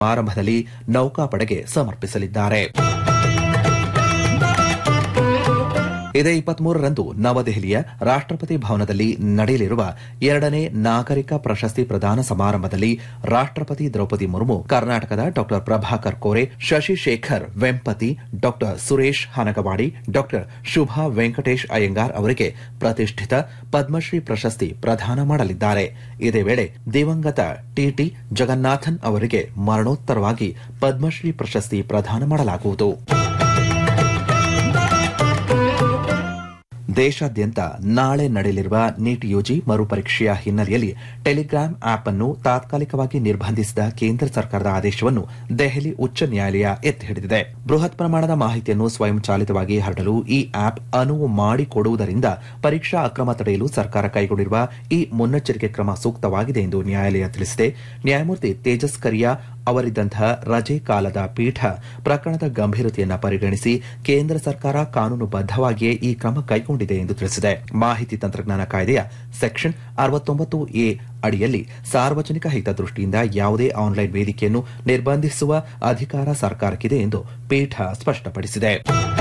ಆರಂಭದಲ್ಲಿ ನೌಕಾಪಡೆಗೆ ಸಮರ್ಪಿಸಲಿದ್ದಾರೆ ಇದೇ ಇಪ್ಪತ್ಮೂರರಂದು ನವದೆಹಲಿಯ ರಾಷ್ಟ್ರಪತಿ ಭವನದಲ್ಲಿ ನಡೆಯಲಿರುವ ಎರಡನೇ ನಾಗರಿಕ ಪ್ರಶಸ್ತಿ ಪ್ರದಾನ ಸಮಾರಂಭದಲ್ಲಿ ರಾಷ್ಟ್ರಪತಿ ದ್ರೌಪದಿ ಮುರ್ಮು ಕರ್ನಾಟಕದ ಡಾ ಪ್ರಭಾಕರ್ ಕೋರೆ ಶಶಿಶೇಖರ್ ವೆಂಪತಿ ಡಾ ಸುರೇಶ್ ಹನಗವಾಡಿ ಡಾ ಶುಭಾ ವೆಂಕಟೇಶ್ ಅಯ್ಯಂಗಾರ್ ಅವರಿಗೆ ಪ್ರತಿಷ್ಠಿತ ಪದ್ಮಶ್ರೀ ಪ್ರಶಸ್ತಿ ಪ್ರದಾನ ಮಾಡಲಿದ್ದಾರೆ ಇದೇ ವೇಳೆ ದಿವಂಗತ ಟಿಟಿ ಜಗನ್ನಾಥನ್ ಅವರಿಗೆ ಮರಣೋತ್ತರವಾಗಿ ಪದ್ಮಶ್ರೀ ಪ್ರಶಸ್ತಿ ಪ್ರದಾನ ಮಾಡಲಾಗುವುದು ದೇಶಾದ್ಯಂತ ನಾಳೆ ನಡೆಯಲಿರುವ ನೀಟ್ ಯುಜಿ ಮರುಪರೀಕ್ಷೆಯ ಹಿನ್ನೆಲೆಯಲ್ಲಿ ಟೆಲಿಗ್ರಾಮ್ ಆಪ್ ಅನ್ನು ತಾತ್ಕಾಲಿಕವಾಗಿ ನಿರ್ಬಂಧಿಸಿದ ಕೇಂದ್ರ ಸರ್ಕಾರದ ಆದೇಶವನ್ನು ದೆಹಲಿ ಉಚ್ಚ ನ್ಯಾಯಾಲಯ ಎತ್ತಿ ಹಿಡಿದಿದೆ ಬೃಹತ್ ಪ್ರಮಾಣದ ಮಾಹಿತಿಯನ್ನು ಸ್ವಯಂಚಾಲಿತವಾಗಿ ಹರಡಲು ಈ ಆಪ್ ಅನುವು ಮಾಡಿಕೊಡುವುದರಿಂದ ಪರೀಕ್ಷಾ ಅಕ್ರಮ ತಡೆಯಲು ಸರ್ಕಾರ ಕೈಗೊಂಡಿರುವ ಈ ಮುನ್ನೆಚ್ಚರಿಕೆ ಕ್ರಮ ಸೂಕ್ತವಾಗಿದೆ ಎಂದು ನ್ಯಾಯಾಲಯ ತಿಳಿಸಿದೆ ನ್ಯಾಯಮೂರ್ತಿ ತೇಜಸ್ ಕರಿಯಾ ಅವರಿದ್ದಂತಹ ರಜೆ ಕಾಲದ ಪೀಠ ಪ್ರಕರಣದ ಗಂಭೀರತೆಯನ್ನು ಪರಿಗಣಿಸಿ ಕೇಂದ್ರ ಸರ್ಕಾರ ಕಾನೂನುಬದ್ದವಾಗಿಯೇ ಈ ಕ್ರಮ ಕೈಗೊಂಡಿದೆ ಎಂದು ತಿಳಿಸಿದೆ ಮಾಹಿತಿ ತಂತ್ರಜ್ಞಾನ ಕಾಯ್ದೆಯ ಸೆಕ್ಷನ್ ಅರವತ್ತೊಂಬತ್ತು ಎ ಅಡಿಯಲ್ಲಿ ಸಾರ್ವಜನಿಕ ಹಿತದೃಷ್ಟಿಯಿಂದ ಯಾವುದೇ ಆನ್ಲೈನ್ ವೇದಿಕೆಯನ್ನು ನಿರ್ಬಂಧಿಸುವ ಅಧಿಕಾರ ಸರ್ಕಾರಕ್ಕಿದೆ ಎಂದು ಪೀಠ ಸ್ಪಷ್ಟಪಡಿಸಿದೆ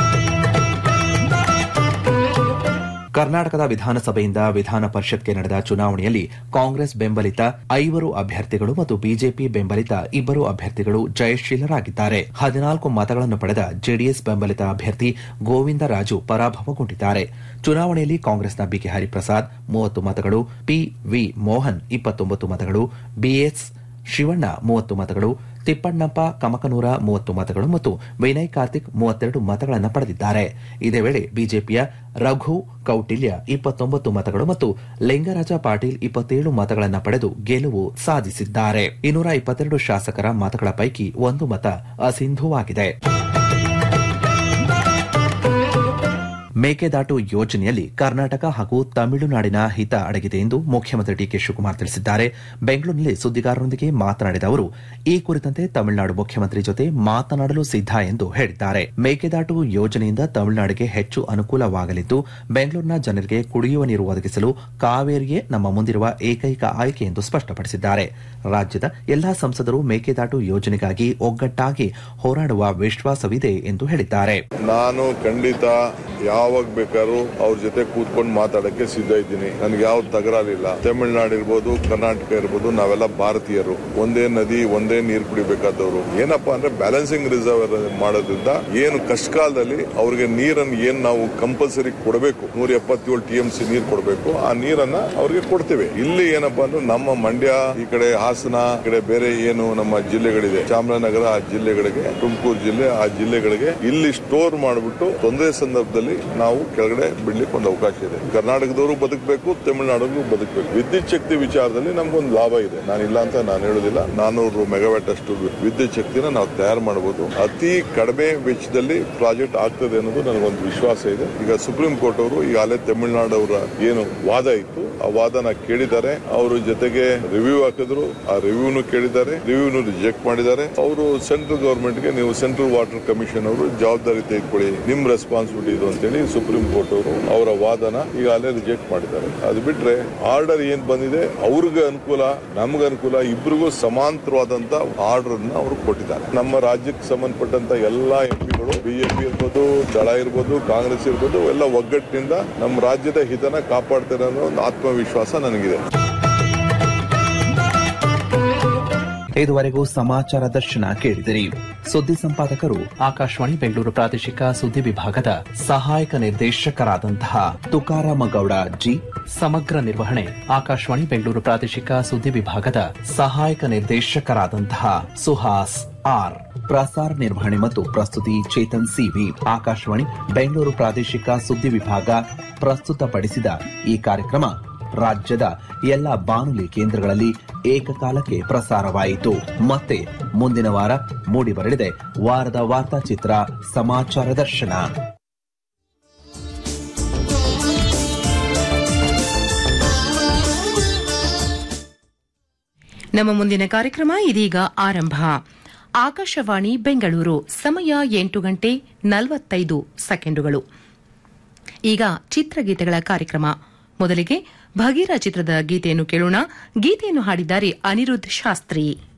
ಕರ್ನಾಟಕದ ವಿಧಾನಸಭೆಯಿಂದ ವಿಧಾನ ಪರಿಷತ್ಗೆ ನಡೆದ ಚುನಾವಣೆಯಲ್ಲಿ ಕಾಂಗ್ರೆಸ್ ಬೆಂಬಲಿತ ಐವರು ಅಭ್ಯರ್ಥಿಗಳು ಮತ್ತು ಬಿಜೆಪಿ ಬೆಂಬಲಿತ ಇಬ್ಬರು ಅಭ್ಯರ್ಥಿಗಳು ಜಯಶೀಲರಾಗಿದ್ದಾರೆ ಹದಿನಾಲ್ಕು ಮತಗಳನ್ನು ಪಡೆದ ಜೆಡಿಎಸ್ ಬೆಂಬಲಿತ ಅಭ್ಯರ್ಥಿ ಗೋವಿಂದರಾಜು ಪರಾಭವಗೊಂಡಿದ್ದಾರೆ ಚುನಾವಣೆಯಲ್ಲಿ ಕಾಂಗ್ರೆಸ್ನ ಬಿಕೆ ಹರಿಪ್ರಸಾದ್ ಮೂವತ್ತು ಮತಗಳು ಪಿವಿ ಮೋಹನ್ ಇಪ್ಪತ್ತೊಂಬತ್ತು ಮತಗಳು ಬಿಎಸ್ ಶಿವಣ್ಣ ಮೂವತ್ತು ಮತಗಳು ತಿಪ್ಪಣ್ಣಪ್ಪ ಕಮಕನೂರ ಮೂವತ್ತು ಮತಗಳು ಮತ್ತು ವಿನಯ್ ಕಾರ್ತಿಕ್ ಮೂವತ್ತೆರಡು ಮತಗಳನ್ನು ಪಡೆದಿದ್ದಾರೆ ಇದೇ ವೇಳೆ ಬಿಜೆಪಿಯ ರಘು ಕೌಟಿಲ್ಯ ಇಪ್ಪತ್ತೊಂಬತ್ತು ಮತಗಳು ಮತ್ತು ಲಿಂಗರಾಜ ಪಾಟೀಲ್ ಇಪ್ಪತ್ತೇಳು ಮತಗಳನ್ನು ಪಡೆದು ಗೆಲುವು ಸಾಧಿಸಿದ್ದಾರೆ ಇನ್ನೂರ ಇಪ್ಪತ್ತೆರಡು ಶಾಸಕರ ಮತಗಳ ಪೈಕಿ ಒಂದು ಮತ ಅಸಿಂಧುವಾಗಿದೆ ಮೇಕೆದಾಟು ಯೋಜನೆಯಲ್ಲಿ ಕರ್ನಾಟಕ ಹಾಗೂ ತಮಿಳುನಾಡಿನ ಹಿತ ಅಡಗಿದೆ ಎಂದು ಮುಖ್ಯಮಂತ್ರಿ ಡಿಕೆ ಶಿವಕುಮಾರ್ ತಿಳಿಸಿದ್ದಾರೆ ಬೆಂಗಳೂರಿನಲ್ಲಿ ಸುದ್ದಿಗಾರರೊಂದಿಗೆ ಮಾತನಾಡಿದ ಅವರು ಈ ಕುರಿತಂತೆ ತಮಿಳುನಾಡು ಮುಖ್ಯಮಂತ್ರಿ ಜೊತೆ ಮಾತನಾಡಲು ಸಿದ್ದ ಎಂದು ಹೇಳಿದ್ದಾರೆ ಮೇಕೆದಾಟು ಯೋಜನೆಯಿಂದ ತಮಿಳುನಾಡಿಗೆ ಹೆಚ್ಚು ಅನುಕೂಲವಾಗಲಿದ್ದು ಬೆಂಗಳೂರಿನ ಜನರಿಗೆ ಕುಡಿಯುವ ನೀರು ಒದಗಿಸಲು ಕಾವೇರಿಯೇ ನಮ್ಮ ಮುಂದಿರುವ ಏಕೈಕ ಆಯ್ಕೆ ಎಂದು ಸ್ಪಷ್ಟಪಡಿಸಿದ್ದಾರೆ ರಾಜ್ಯದ ಎಲ್ಲಾ ಸಂಸದರು ಮೇಕೆದಾಟು ಯೋಜನೆಗಾಗಿ ಒಗ್ಗಟ್ಟಾಗಿ ಹೋರಾಡುವ ವಿಶ್ವಾಸವಿದೆ ಎಂದು ಹೇಳಿದ್ದಾರೆ ನಾನು ಖಂಡಿತ ಯಾವಾಗ ಬೇಕಾದ್ರೂ ಅವ್ರ ಜೊತೆ ಕೂತ್ಕೊಂಡು ಮಾತಾಡಕ್ಕೆ ಸಿದ್ಧ ಇದ್ದೀನಿ ನನ್ಗೆ ಯಾವ ತಗರಾಲಿಲ್ಲ ತಮಿಳ್ನಾಡು ಇರ್ಬೋದು ಕರ್ನಾಟಕ ಇರ್ಬೋದು ನಾವೆಲ್ಲ ಭಾರತೀಯರು ಒಂದೇ ನದಿ ಒಂದೇ ನೀರು ಕುಡಿಬೇಕಾದವರು ಏನಪ್ಪಾ ಅಂದ್ರೆ ಬ್ಯಾಲೆನ್ಸಿಂಗ್ ರಿಸರ್ವ್ ಮಾಡೋದ್ರಿಂದ ಏನು ಕಷ್ಟಕಾಲದಲ್ಲಿ ಅವ್ರಿಗೆ ನೀರನ್ನು ಏನ್ ನಾವು ಕಂಪಲ್ಸರಿ ಕೊಡಬೇಕು ನೂರ ಎಪ್ಪತ್ತೇಳು ಟಿ ಎಂ ಸಿ ನೀರು ಕೊಡಬೇಕು ಆ ನೀರನ್ನ ಅವ್ರಿಗೆ ಕೊಡ್ತೇವೆ ಇಲ್ಲಿ ಏನಪ್ಪಾ ಅಂದ್ರೆ ನಮ್ಮ ಮಂಡ್ಯ ಈ ಕಡೆ ಹಾಸನ ಈ ಕಡೆ ಬೇರೆ ಏನು ನಮ್ಮ ಜಿಲ್ಲೆಗಳಿದೆ ಚಾಮರಾಜನಗರ ಆ ಜಿಲ್ಲೆಗಳಿಗೆ ತುಮಕೂರು ಜಿಲ್ಲೆ ಆ ಜಿಲ್ಲೆಗಳಿಗೆ ಇಲ್ಲಿ ಸ್ಟೋರ್ ಮಾಡಿಬಿಟ್ಟು ತೊಂದರೆ ಸಂದರ್ಭದಲ್ಲಿ ನಾವು ಕೆಳಗಡೆ ಬಿಡ್ಲಿಕ್ಕೆ ಒಂದು ಅವಕಾಶ ಇದೆ ಕರ್ನಾಟಕದವರು ಬದುಕಬೇಕು ತಮಿಳುನಾಡಿಗೂ ಬದುಕಬೇಕು ವಿದ್ಯುತ್ ಶಕ್ತಿ ವಿಚಾರದಲ್ಲಿ ನಮ್ಗೊಂದು ಲಾಭ ಇದೆ ನಾನು ಇಲ್ಲ ಅಂತ ನಾನು ಹೇಳೋದಿಲ್ಲ ನಾನೂರು ಮೆಗಾವ್ಯಾಟ್ ಅಷ್ಟು ವಿದ್ಯುತ್ ಶಕ್ತಿನ ನಾವು ತಯಾರು ಮಾಡಬಹುದು ಅತಿ ಕಡಿಮೆ ವೆಚ್ಚದಲ್ಲಿ ಪ್ರಾಜೆಕ್ಟ್ ಆಗ್ತದೆ ಅನ್ನೋದು ನನಗೊಂದು ವಿಶ್ವಾಸ ಇದೆ ಈಗ ಸುಪ್ರೀಂ ಕೋರ್ಟ್ ಅವರು ಈಗಾಗಲೇ ತಮಿಳುನಾಡು ಅವರ ಏನು ವಾದ ಇತ್ತು ಆ ವಾದನ ಕೇಳಿದ್ದಾರೆ ಅವರು ಜೊತೆಗೆ ರಿವ್ಯೂ ಹಾಕಿದ್ರು ಆ ರಿವ್ಯೂನು ಕೇಳಿದ್ದಾರೆ ರಿವ್ಯೂನು ರಿಜೆಕ್ಟ್ ಮಾಡಿದ್ದಾರೆ ಅವರು ಸೆಂಟ್ರಲ್ ಗವರ್ಮೆಂಟ್ಗೆ ನೀವು ಸೆಂಟ್ರಲ್ ವಾಟರ್ ಕಮಿಷನ್ ಅವರು ಜವಾಬ್ದಾರಿ ತೆಗೆದುಕೊಳ್ಳಿ ನಿಮ್ ರೆಸ್ಪಾನ್ಸಿಬಿಲಿಟಿ ಇದು ಅಂತೇಳಿ ಸುಪ್ರೀಂ ಕೋರ್ಟ್ ಅವರು ಅವರ ವಾದನ ಈಗಾಗಲೇ ರಿಜೆಕ್ಟ್ ಮಾಡಿದ್ದಾರೆ ಅದು ಬಿಟ್ರೆ ಆರ್ಡರ್ ಏನ್ ಬಂದಿದೆ ಅವ್ರಿಗೆ ಅನುಕೂಲ ನಮ್ಗೆ ಅನುಕೂಲ ಇಬ್ಬರಿಗೂ ಸಮಾಂತರವಾದಂತ ಆರ್ಡರ್ ಅನ್ನ ಅವರು ಕೊಟ್ಟಿದ್ದಾರೆ ನಮ್ಮ ರಾಜ್ಯಕ್ಕೆ ಸಂಬಂಧಪಟ್ಟಂತ ಎಲ್ಲಾ ಎಂಪಿಗಳು ಬಿಜೆಪಿ ಇರ್ಬೋದು ದಳ ಇರ್ಬೋದು ಕಾಂಗ್ರೆಸ್ ಇರ್ಬೋದು ಎಲ್ಲ ಒಗ್ಗಟ್ಟಿನಿಂದ ನಮ್ಮ ರಾಜ್ಯದ ಹಿತನ ಕಾಪಾಡ್ತಾರೆ ಅನ್ನೋ ಒಂದು ಆತ್ಮವಿಶ್ವಾಸ ನನಗಿದೆ ಇದುವರೆಗೂ ಸಮಾಚಾರ ದರ್ಶನ ಕೇಳಿದಿರಿ ಸುದ್ದಿ ಸಂಪಾದಕರು ಆಕಾಶವಾಣಿ ಬೆಂಗಳೂರು ಪ್ರಾದೇಶಿಕ ಸುದ್ದಿ ವಿಭಾಗದ ಸಹಾಯಕ ನಿರ್ದೇಶಕರಾದಂತಹ ತುಕಾರಾಮ ಗೌಡ ಜಿ ಸಮಗ್ರ ನಿರ್ವಹಣೆ ಆಕಾಶವಾಣಿ ಬೆಂಗಳೂರು ಪ್ರಾದೇಶಿಕ ಸುದ್ದಿ ವಿಭಾಗದ ಸಹಾಯಕ ನಿರ್ದೇಶಕರಾದಂತಹ ಸುಹಾಸ್ ಆರ್ ಪ್ರಸಾರ ನಿರ್ವಹಣೆ ಮತ್ತು ಪ್ರಸ್ತುತಿ ಚೇತನ್ ಸಿವಿ ಆಕಾಶವಾಣಿ ಬೆಂಗಳೂರು ಪ್ರಾದೇಶಿಕ ಸುದ್ದಿ ವಿಭಾಗ ಪ್ರಸ್ತುತಪಡಿಸಿದ ಈ ಕಾರ್ಯಕ್ರಮ ರಾಜ್ಯದ ಎಲ್ಲ ಬಾನುಲಿ ಕೇಂದ್ರಗಳಲ್ಲಿ ಏಕಕಾಲಕ್ಕೆ ಪ್ರಸಾರವಾಯಿತು ಮತ್ತೆ ಮುಂದಿನ ವಾರ ಮೂಡಿಬರಲಿದೆ ವಾರದ ವಾರ್ತಾಚಿತ್ರ ಸಮಾಚಾರ ದರ್ಶನ ನಮ್ಮ ಮುಂದಿನ ಕಾರ್ಯಕ್ರಮ ಇದೀಗ ಆರಂಭ ಆಕಾಶವಾಣಿ ಬೆಂಗಳೂರು ಸಮಯ ಎಂಟು ಗಂಟೆ ನಲವತ್ತೈದು ಸೆಕೆಂಡುಗಳು ಈಗ ಚಿತ್ರಗೀತೆಗಳ ಕಾರ್ಯಕ್ರಮ ಮೊದಲಿಗೆ ಭಗೀರ ಚಿತ್ರದ ಗೀತೆಯನ್ನು ಕೇಳೋಣ ಗೀತೆಯನ್ನು ಹಾಡಿದ್ದಾರೆ ಅನಿರುದ್ಧ್ ಶಾಸ್ತ್ರಿ